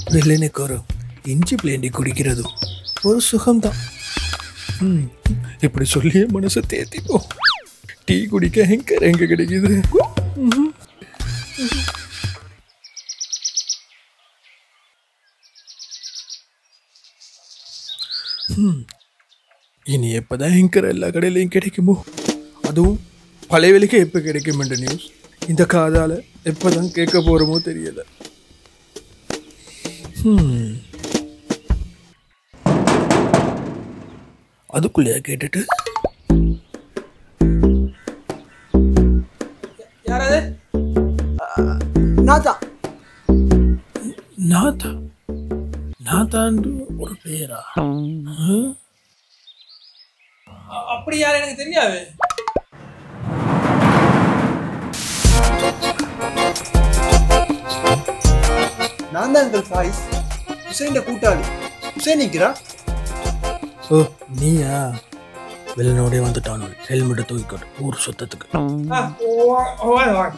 வெள்ளனுக்கு ஒரு இஞ்சி பிளேண்டி குடிக்கிறது ஒரு சுகம்தான் ம், இப்படி சொல்லியே மனசை தேத்திப்போம் டீ குடிக்க எங்க எங்க கிடைக்குது ம். ம். இனி எப்பதான் எங்கர் எல்லா கடையிலையும் கிடைக்குமோ அதுவும் பழைய விலைக்கு எப்போ கிடைக்கும் நியூஸ் இந்த காதால எப்பதான் கேட்க போறோமோ தெரியல ம். அதுக்குள்ளேயா கேட்டுட்டு யாராவது நான் தான் நாதா நாதாண்டு ஒரு பேரா அப்படி யாரும் எனக்கு தெரியாது நான் தான் அங்கிள் ஃபாயிஸ் ஹுசைன் கூட்டாளி ஹுசைன் நிற்கிறா ஓ நீயா வெள்ளனோடே வந்துட்டான் ஹெல்மெட்டை தூக்கிக்கொண்டு ஊர் சுத்தத்துக்கு ஆ, ஓ, ஓ, வாங்க, வாங்க.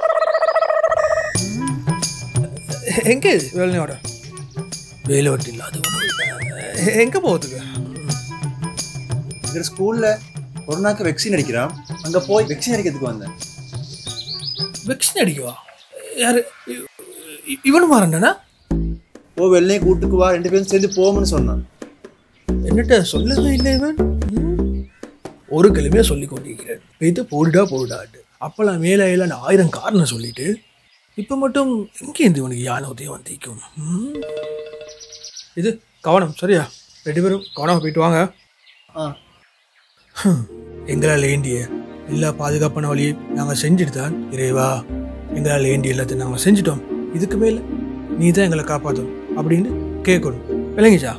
எங்கே வெள்ளனோட வேலை வட்டி இல்லாத எங்கே போகிறதுக்கு எங்கள் ஸ்கூலில் கொரோனாக்கு வெக்சின் அடிக்கிறான் அங்கே போய் வெக்சின் அடிக்கிறதுக்கு வந்தேன் வெக்சின் அடிக்கவா யாரு இ- இ- இவனு மாறண்டனா ஓ வெள்ளையும் கூட்டுக்கு வா ரெண்டு பேரும் சேர்ந்து போவோம்னு சொன்னான் என்னட்ட சொல்லவே இல்லை இவன் ம். ஒரு கிழமையா சொல்லி கொண்டிருக்கிறேன் இது போடுடா போடுடாட்டு அப்பெல்லாம் மேலே ஏழு ஆயிரம் காரணம் சொல்லிட்டு இப்போ மட்டும் எங்கேருந்து இவனுக்கு யானை உதயம் வந்திக்கும் ம். இது கவனம் சரியா ரெண்டு பேரும் கவனமாக போயிட்டு வாங்க ஆ எங்களால் வேண்டிய எல்லா பாதுகாப்பான வழியை நாங்கள் செஞ்சுட்டு தான் இறைவா எங்களால் வேண்டிய எல்லாத்தையும் நாங்கள் செஞ்சிட்டோம் இதுக்கு மேலே நீ தான் எங்களை காப்பாற்றணும் அப்படின்னு கேட்கணும் விளங்கிச்சா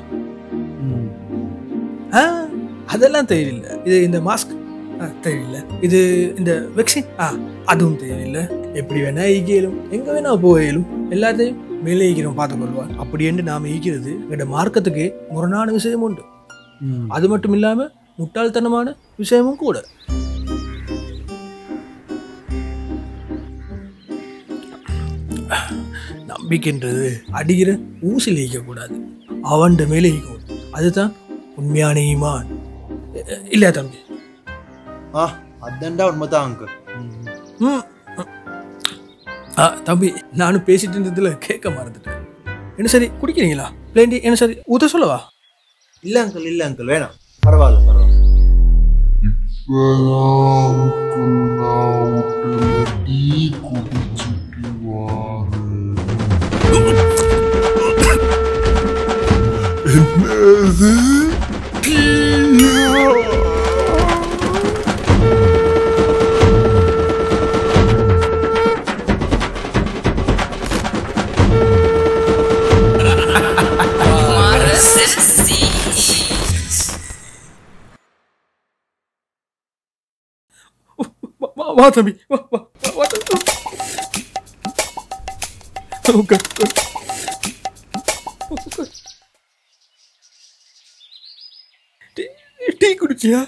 ஆ அதெல்லாம் தேவையில்லை இது இந்த மாஸ்க் ஆ தேவையில்லை இது இந்த வெக்சின் ஆ அதுவும் தேவையில்லை எப்படி வேணா ஈக்கியலும் எங்கே வேணா போயிலும் எல்லாத்தையும் மேலே ஈக்கிறோம் பார்த்துக்கொள்வார் அப்படின்னு நாம் ஈக்கிறது எங்களோட மார்க்கத்துக்கு முரணான விஷயம் உண்டு அது மட்டும் இல்லாம முட்டாள்தனமான விஷயமும் கூட நம்பிக்கைன்றது அடிக்கிற ஊசில் ஈக்கக்கூடாது அவன்ட மேலே ஈக்கும் அதுதான் உண்மையான ஈமான் இ- இல்லையா தம்பி ஆ அதண்டா உண்மைதான் அங்கிள் ம் ஆ தம்பி நானும் பேசிட்டு இருந்ததுல கேட்க மறந்துட்டேன் என்ன சரி குடிக்கிறீங்களா பிளேண்டி என்ன சரி ஊத்த சொல்லவா இல்லை அங்கிள் இல்லை அங்கிள் வேணாம் பரவாயில்ல பரவாயில்ல வா, வா வா தம்பி வா வா வா, வா தம்பி உட்கார், உட்கார். உட்கார். டீ- டீ குடிச்சியா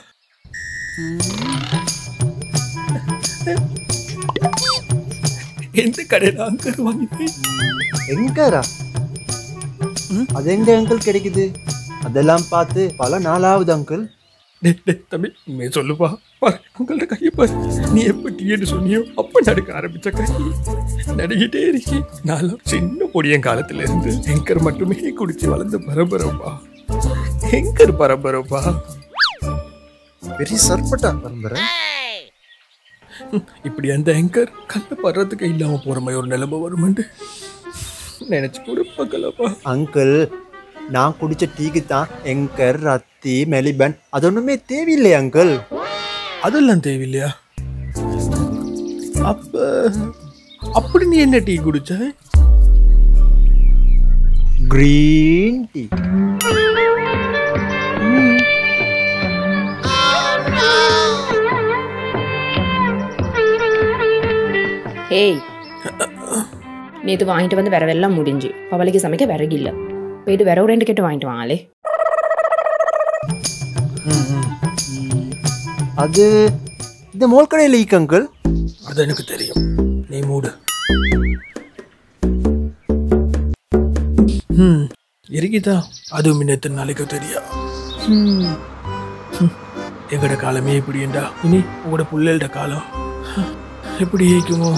எந்த கடையில் அங்கே வாங்கினேன் எங்கரா அது எங்க அங்கிள் கிடைக்குது அதெல்லாம் பார்த்து பல நாளாவது அங்கிள் டேய், டேய், தம்பி உண்மையை சொல்லுப்பா பாரு உங்கள்ட்ட கையை பாரு நீ எப்ப டீன்னு சொன்னியோ அப்ப நடக்க ஆரம்பிச்ச கை நடிக்கிட்டே இருக்கி நானும் சின்ன பொடியன் காலத்துல இருந்து எங்கர் மட்டுமே குடிச்சு வளர்ந்த பரம்பரைப்பா எங்கர் பரம்பரைப்பா பெரிய சர்பட்டா பரம்பரை இப்படி அந்த எங்கர் கல்ல படுறதுக்கு இல்லாம போற மாதிரி ஒரு நிலைமை வருமெண்டு நினைச்சு கூட பார்க்கலப்பா அங்கிள் நான் குடிச்ச டீக்கு தான் எங்கர் ரத்தி மெலிபன் அது ஒண்ணுமே தேவையில்லை அங்கிள் அதெல்லாம் தேவையில்லையா அப்ப அப்படி நீ என்ன டீ குடிச்ச கிரீன் டீ ஏய் நேற்று வாங்கிட்டு வந்து விரவெல்லாம் முடிஞ்சு அவளுக்கு சமைக்க விறகு இல்லை போயிட்டு விரவு ரெண்டு கேட்டு வாங்கிட்டு வாங்களே அது இந்த மோல் கடையில் ஈக்கு அங்கிள் அது எனக்கு தெரியும் நீ மூடு ம் இருக்குதா அதுவும் இன்னும் எத்தனை நாளைக்கு தெரியா ம் எங்கட காலமே இப்படிண்டா இனி உங்களோட புள்ளல்ட காலம் எப்படி இருக்குமோ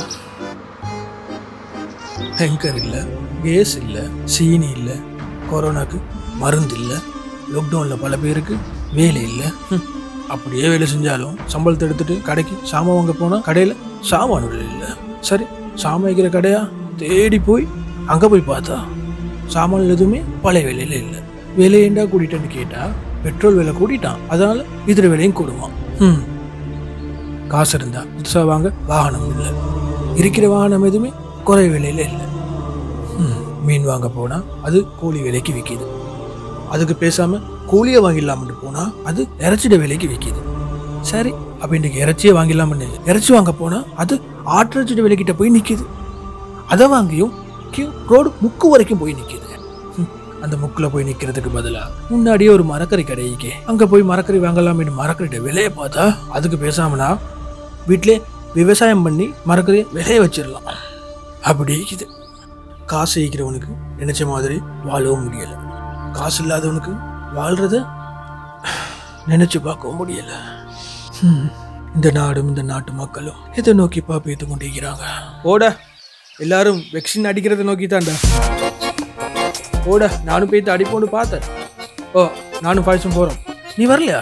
டேங்கர் இல்லை கேஸ் இல்லை சீனி இல்லை கொரோனாக்கு மருந்து இல்லை லாக்டவுனில் பல பேருக்கு வேலை இல்லை ஹம். அப்படியே வேலை செஞ்சாலும் சம்பளத்தை எடுத்துட்டு கடைக்கு சாமான் வாங்க போனால் கடையில் சாமான்கள் இல்லை சரி சாமான் வைக்கிற கடையா தேடி போய் அங்கே போய் பார்த்தா சாமான் எதுவுமே பழைய விலையில இல்லை விலையேண்டா கூட்டிட்டேன்னு கேட்டா பெட்ரோல் விலை கூட்டிட்டான் அதனால இதர விலையும் கூடுமா ம் காசு இருந்தா புதுசாக வாங்க வாகனம் இல்லை இருக்கிற வாகனம் எதுவுமே குறை விலையில இல்லை ம், மீன் வாங்க போனா அது கூலி விலைக்கு விற்கிது அதுக்கு பேசாம கூலியை வாங்கிடலாம்னு போனா அது இறைச்சிட விலைக்கு விற்கிது சரி அப்ப இன்னைக்கு இறைச்சியை வாங்கிடலாம்னு இறைச்சி வாங்க போனா அது ஆட்டிறைச்சிட விலைக்கிட்ட போய் நிக்குது அதை வாங்கியும் கியூ ரோடு முக்கு வரைக்கும் போய் நிக்குது ம், அந்த முக்குல போய் நிக்கிறதுக்கு பதிலா முன்னாடியே ஒரு மரக்கறி கடைக்கு அங்க போய் மரக்கறி வாங்கலாம்னு மரக்கறிட்ட விலையை பார்த்தா அதுக்கு பேசாமனா வீட்டிலே விவசாயம் பண்ணி மரக்கறியை விளைய வச்சிடலாம் அப்படி இருக்குது காசு ஈக்கிறவனுக்கு நினைச்ச மாதிரி வாழவும் முடியல காசு இல்லாதவனுக்கு வாழ்றத நினைச்சு பார்க்கவும் முடியல ஹம். இந்த நாடும் இந்த நாட்டு மக்களும் எதை நோக்கி பாப்பேத்து கொண்டிருக்கிறாங்க ஓட எல்லாரும் வெக்சின் அடிக்கிறத நோக்கி தான்டா ஓட நானும் போய்த்து அடிப்போன்னு பார்த்தேன் ஓ நானும் பாய்ச்சும் போறோம் நீ வரலையா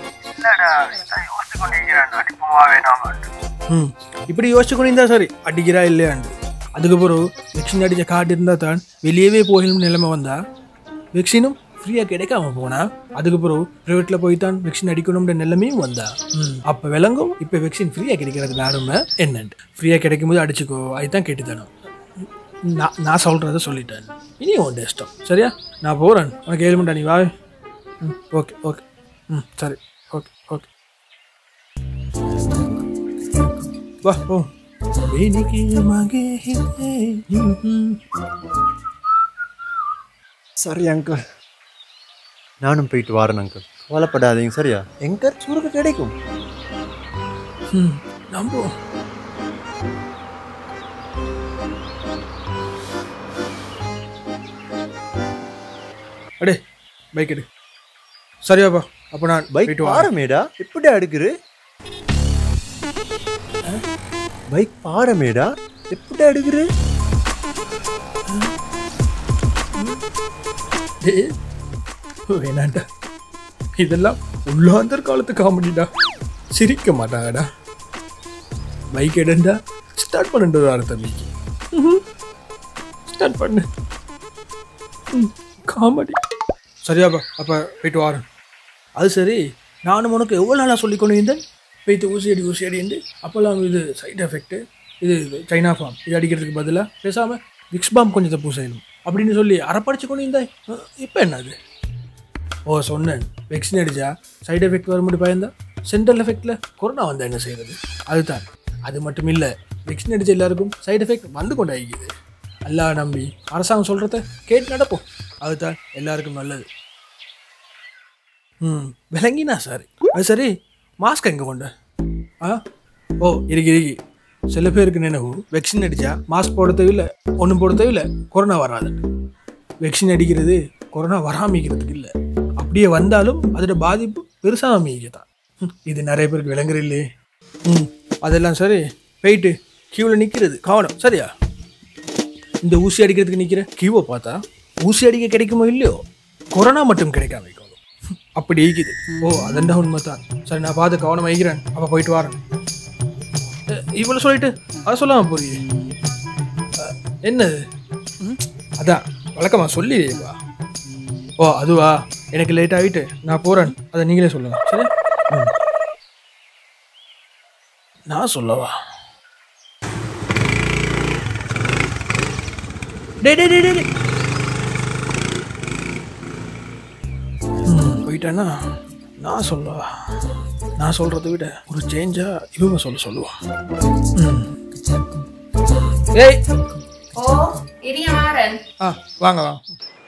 ம் இப்படி யோசிச்சு கொண்டிருந்தா சரி அடிக்கிறா இல்லையாண்டு அதுக்கப்புறம் வெக்சின் அடிச்ச கார்டு இருந்தால் தான் வெளியவே போகணும் நிலைமை வந்தா வெக்சினும் ஃப்ரீயாக கிடைக்காம போனா அதுக்கப்புறம் ப்ரைவேட்டில் போய் தான் வெக்சின் அடிக்கணும்ன்ற நிலைமையும் வந்தா ம் அப்போ விளங்கும் இப்போ வெக்சின் ஃப்ரீயாக கிடைக்கிறது அருமை என்னன்ட்டு ஃப்ரீயாக கிடைக்கும் போது அடிச்சுக்கோ அதுதான் கேட்டு தானோ நான் நான் சொல்கிறத சொல்லிட்டேன் இனி உன் இஷ்டம் சரியா நான் போகிறேன் உனக்கு ஏழு மண்டா நீ வா ம் ஓகே ஓகே ம் சரி ஓகே ஓகே வா போ இன்னைக்கு மகே சரி அங்கிள் நானும் போயிட்டு வரேன் அங்கிள் கவலைப்படாதீங்க சரியா எங்க சுருக்கு கிடைக்கும் ம் நம்புவோம் அடே பைக் எடு சரியாப்பா அப்போ நான் பைக் போயிட்டு வரேன் பாரமேடா எப்படி அடுக்குரு பைக் பாரமேடா எப்படி அடுக்குரு டேய், வேணாண்டா இதெல்லாம் உள்ளாந்தர் காலத்து காமெடிடா சிரிக்க மாட்டாங்கடா பைக் எடுண்டா ஸ்டார்ட் பண்ணிட்டு வர தம்பிக்கு ஸ்டார்ட் பண்ணு காமெடி சரியாப்பா அப்போ போயிட்டு வரேன் அது சரி நானும் உனக்கு எவ்வளோ நாளாக சொல்லி கொண்டு இருந்தேன் போய்த்து ஊசி அடி ஊசி அடிந்து அப்போல்லாம் இது சைடு எஃபெக்ட்டு இது சைனா ஃபார்ம் இது அடிக்கிறதுக்கு பதிலாக பேசாமல் விக்ஸ் பாம் கொஞ்சத்தை பூசையணும் அப்படின்னு சொல்லி அறப்படிச்சு கொண்டு இருந்தாய் இப்போ என்னது ஓ சொன்னேன் வெக்சின் அடிச்சா சைடு எஃபெக்ட் வரும்போது பயந்தா சென்ட்ரல் எஃபெக்டில் கொரோனா வந்தால் என்ன செய்யறது அதுதான் அது மட்டும் இல்லை வெக்சின் அடிச்ச எல்லாருக்கும் சைடு எஃபெக்ட் வந்து கொண்டாகிக்குது அல்லா நம்பி அரசாங்கம் சொல்கிறத கேட்டு நடப்போம் அதுதான் எல்லாருக்கும் நல்லது ம் விளங்கினா சரி அது சரி மாஸ்க் எங்கே கொண்ட ஆ ஓ இருக்கு இருக்கு சில பேருக்கு நினைவு வெக்சின் அடித்தா மாஸ்க் போட தேவையில்லை ஒன்றும் போட தேவையில்லை கொரோனா வராது வெக்சின் அடிக்கிறது கொரோனா வராமிக்கிறதுக்கு இல்லை அப்படியே வந்தாலும் அதோட பாதிப்பு பெருசாக அமைக்கத்தான் ம், இது நிறைய பேருக்கு விளங்குற இல்லையே ம் அதெல்லாம் சரி போயிட்டு கியூவில் நிற்கிறது கவனம் சரியா இந்த ஊசி அடிக்கிறதுக்கு நிற்கிற கியூவை பார்த்தா ஊசி அடிக்க கிடைக்குமோ இல்லையோ கொரோனா மட்டும் கிடைக்காம வைக்கும் அப்படி இருக்குது ஓ அதண்டா உண்மை தான் சரி நான் பார்த்து கவனம் வைக்கிறேன் அப்போ போயிட்டு வரேன் அஹ், இவ்வளோ சொல்லிட்டு அதை சொல்லாம போறியே அஹ், என்னது ம், அதான் வழக்கமா சொல்லிடுவா ஓ அதுவா எனக்கு லேட் ஆகிட்டு நான் போகிறேன் அதை நீங்களே சொல்லுங்க சரி ம். நான் சொல்லவா டே டே டே டே டே. ம், போயிட்டானா நான் சொல்லவா நான் சொல்றதை விட ஒரு சேஞ்சா இவங்க சொல்ல சொல்லுவான் ம். ஏய் ஓ இது யாரன் ஆ வாங்க வாங்க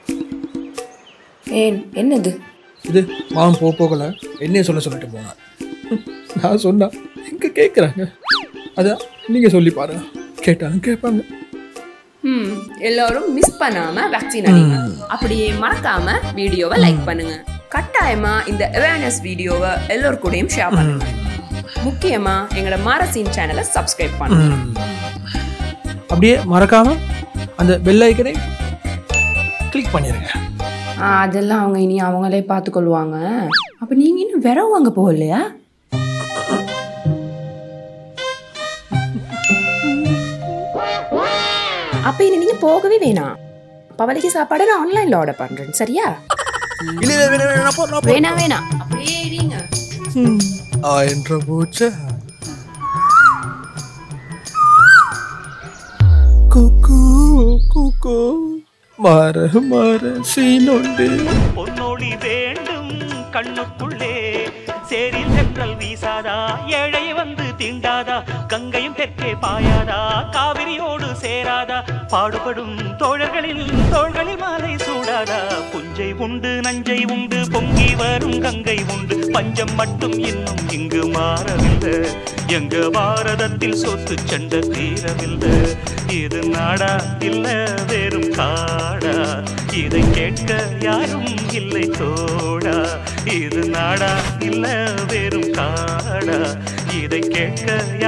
ஏன் என்னது இது மாமன் போ போகல என்னைய சொல்ல சொல்லிட்டு போனான் நான் சொன்னா எங்க கேட்குறாங்க அதான் நீங்க சொல்லி பாருங்க கேட்டாலும் கேட்பாங்க ம் எல்லாரும் மிஸ் பண்ணாம வேக்சின் அடிங்க அப்படியே மறக்காம வீடியோவை லைக் பண்ணுங்க கட்டாயமா இந்த அவேர்னஸ் வீடியோவை எல்லோர் கூடயும் ஷேர் பண்ணுங்க முக்கியமா எங்களோட மாரசீன் சேனலை சப்ஸ்கிரைப் பண்ணுங்க ம். அப்படியே மறக்காம அந்த பெல் ஐக்கனை கிளிக் பண்ணிருங்க ஆ, அதெல்லாம் அவங்க இனி அவங்களே பார்த்துக்கொள்வாங்க அப்ப நீங்க இன்னும் விரவு வாங்க போகலையா அப்ப இனி நீங்க போகவே வேணாம் பவலிக்கு சாப்பாடு நான் ஆன்லைன்ல ஆர்டர் பண்றேன் சரியா இல்ல இல்ல வேணா வேணா போ நான் போ. வேணாம் வேணாம் அப்படியே இருங்க ம். ஆ என்ற போச்ச குக்கு குக்கு மாற மாற சீனொண்டு பொன்னொழி வேண்டும் கண்ணுக்குள்ளே சேரில் சென்றல் வீசாதா ஏழை வந்து தீண்டாதா கங்கையும் தெற்கே பாயாதா காவிரியோடு சேராதா பாடுபடும் தோழர்களில் தோள்களில் மாலை சூடாதா புஞ்சை உண்டு நஞ்சை உண்டு பொங்கி வரும் கங்கை உண்டு பஞ்சம் மட்டும் இன்னும் இங்கு மாறவில்லை எங்க பாரதத்தில் சொத்து சண்டை தீரவில்லை இது நாடா இல்ல வெறும் காடா இதை கேட்க யாரும் இல்லை தோடா இது நாடா இல்ல வெறும் காடா இதை கேட்க